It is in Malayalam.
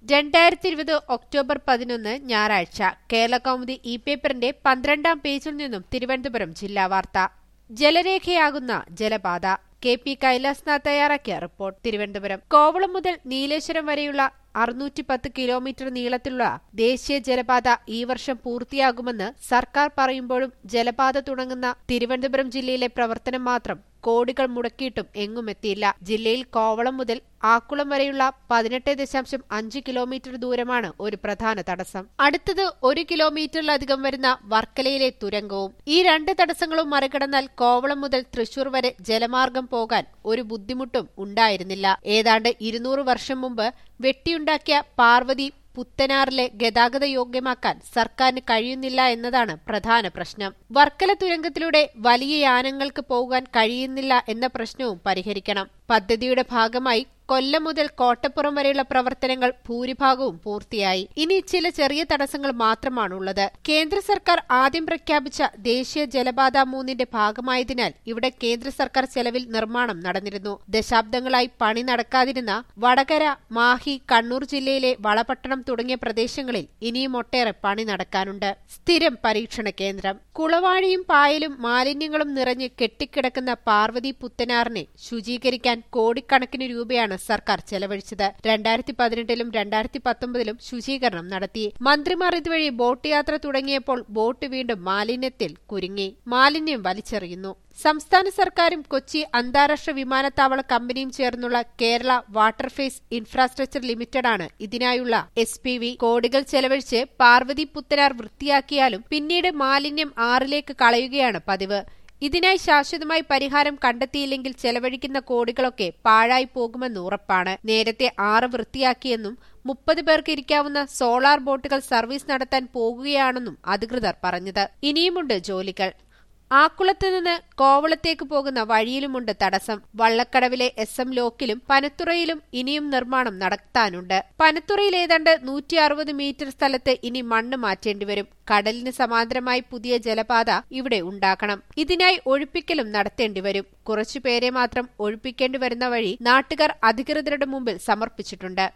രണ്ടായിരത്തി ഇരുപത് ഒക്ടോബർ പതിനൊന്ന് ഞായറാഴ്ച കേരള കൗമുദി ഇ പേപ്പറിന്റെ പന്ത്രണ്ടാം പേജിൽ നിന്നും തിരുവനന്തപുരം ജില്ലാ വാർത്ത ജലരേഖയാകുന്ന ജലപാത കെ പി കൈലാസ്നാഥ് തയ്യാറാക്കിയ റിപ്പോർട്ട് തിരുവനന്തപുരം കോവളം മുതൽ നീലേശ്വരം വരെയുള്ള അറുന്നൂറ്റി പത്ത് കിലോമീറ്റർ നീളത്തിലുള്ള ദേശീയ ജലപാത ഈ വർഷം പൂർത്തിയാകുമെന്ന് സർക്കാർ പറയുമ്പോഴും ജലപാത തുടങ്ങുന്ന തിരുവനന്തപുരം ജില്ലയിലെ പ്രവർത്തനം മാത്രം കോടികൾ മുടക്കിയിട്ടും എങ്ങും എത്തിയില്ല ജില്ലയിൽ കോവളം മുതൽ ആക്കുളം വരെയുള്ള പതിനെട്ട് ദശാംശം അഞ്ച് കിലോമീറ്റർ ദൂരമാണ് ഒരു പ്രധാന തടസ്സം അടുത്തത് ഒരു കിലോമീറ്ററിലധികം വരുന്ന വർക്കലയിലെ തുരങ്കവും ഈ രണ്ട് തടസ്സങ്ങളും മറികടന്നാൽ കോവളം മുതൽ തൃശൂർ വരെ ജലമാർഗം പോകാൻ ഒരു ബുദ്ധിമുട്ടും ഉണ്ടായിരുന്നില്ല ഏതാണ്ട് ഇരുന്നൂറ് വർഷം മുമ്പ് വെട്ടിയുണ്ടാക്കിയ പാർവതി പുത്തനാറിലെ ഗതാഗത യോഗ്യമാക്കാൻ സർക്കാരിന് കഴിയുന്നില്ല എന്നതാണ് പ്രധാന പ്രശ്നം വർക്കല തുരങ്കത്തിലൂടെ വലിയ യാനങ്ങൾക്ക് പോകാൻ കഴിയുന്നില്ല എന്ന പ്രശ്നവും പരിഹരിക്കണം പദ്ധതിയുടെ ഭാഗമായി കൊല്ലം മുതൽ കോട്ടപ്പുറം വരെയുള്ള പ്രവർത്തനങ്ങൾ ഭൂരിഭാഗവും പൂർത്തിയായി ഇനി ചില ചെറിയ തടസ്സങ്ങൾ മാത്രമാണുള്ളത് കേന്ദ്ര സർക്കാർ ആദ്യം പ്രഖ്യാപിച്ച ദേശീയ ജലപാത മൂന്നിന്റെ ഭാഗമായതിനാൽ ഇവിടെ കേന്ദ്ര സർക്കാർ ചെലവിൽ നിർമ്മാണം നടന്നിരുന്നു ദശാബ്ദങ്ങളായി പണി നടക്കാതിരുന്ന വടകര മാഹി കണ്ണൂർ ജില്ലയിലെ വളപട്ടണം തുടങ്ങിയ പ്രദേശങ്ങളിൽ ഇനിയും ഒട്ടേറെ പണി നടക്കാനുണ്ട് സ്ഥിരം പരീക്ഷണ കേന്ദ്രം കുളവാഴിയും പായലും മാലിന്യങ്ങളും നിറഞ്ഞ് കെട്ടിക്കിടക്കുന്ന പാർവതി പുത്തനാറിനെ ശുചീകരിക്കാൻ കോടിക്കണക്കിന് രൂപയാണ് സർക്കാർ ചെലവഴിച്ചത് രണ്ടായിരത്തി പതിനെട്ടിലും രണ്ടായിരത്തി പത്തൊമ്പതിലും ശുചീകരണം നടത്തി മന്ത്രിമാർ ഇതുവഴി ബോട്ട് യാത്ര തുടങ്ങിയപ്പോൾ ബോട്ട് വീണ്ടും മാലിന്യത്തിൽ കുരുങ്ങി മാലിന്യം വലിച്ചെറിയുന്നു സംസ്ഥാന സർക്കാരും കൊച്ചി അന്താരാഷ്ട്ര വിമാനത്താവള കമ്പനിയും ചേർന്നുള്ള കേരള വാട്ടർഫേസ് ഇൻഫ്രാസ്ട്രക്ചർ ലിമിറ്റഡാണ് ഇതിനായുള്ള എസ് പി വി കോടികൾ ചെലവഴിച്ച് പാർവതി പുത്തനാർ വൃത്തിയാക്കിയാലും പിന്നീട് മാലിന്യം ആറിലേക്ക് കളയുകയാണ് പതിവ് ഇതിനായി ശാശ്വതമായി പരിഹാരം കണ്ടെത്തിയില്ലെങ്കിൽ ചെലവഴിക്കുന്ന കോടികളൊക്കെ പാഴായി പോകുമെന്ന് ഉറപ്പാണ് നേരത്തെ ആറ് വൃത്തിയാക്കിയെന്നും മുപ്പത് പേർക്ക് ഇരിക്കാവുന്ന സോളാർ ബോട്ടുകൾ സർവീസ് നടത്താൻ പോകുകയാണെന്നും അധികൃതർ പറഞ്ഞത് ഇനിയുമുണ്ട് ജോലികൾ ആക്കുളത്ത് നിന്ന് കോവളത്തേക്ക് പോകുന്ന വഴിയിലുമുണ്ട് തടസ്സം വള്ളക്കടവിലെ എസ് എം ലോക്കിലും പനത്തുറയിലും ഇനിയും നിർമ്മാണം നടത്താനുണ്ട് പനത്തുറയിൽ ഏതാണ്ട് നൂറ്റി അറുപത് മീറ്റർ സ്ഥലത്ത് ഇനി മണ്ണ് മാറ്റേണ്ടിവരും കടലിന് സമാന്തരമായി പുതിയ ജലപാത ഇവിടെ ഉണ്ടാക്കണം ഇതിനായി ഒഴിപ്പിക്കലും നടത്തേണ്ടിവരും കുറച്ചുപേരെ മാത്രം ഒഴിപ്പിക്കേണ്ടി വരുന്ന വഴി നാട്ടുകാർ അധികൃതരുടെ മുമ്പിൽ സമർപ്പിച്ചിട്ടുണ്ട്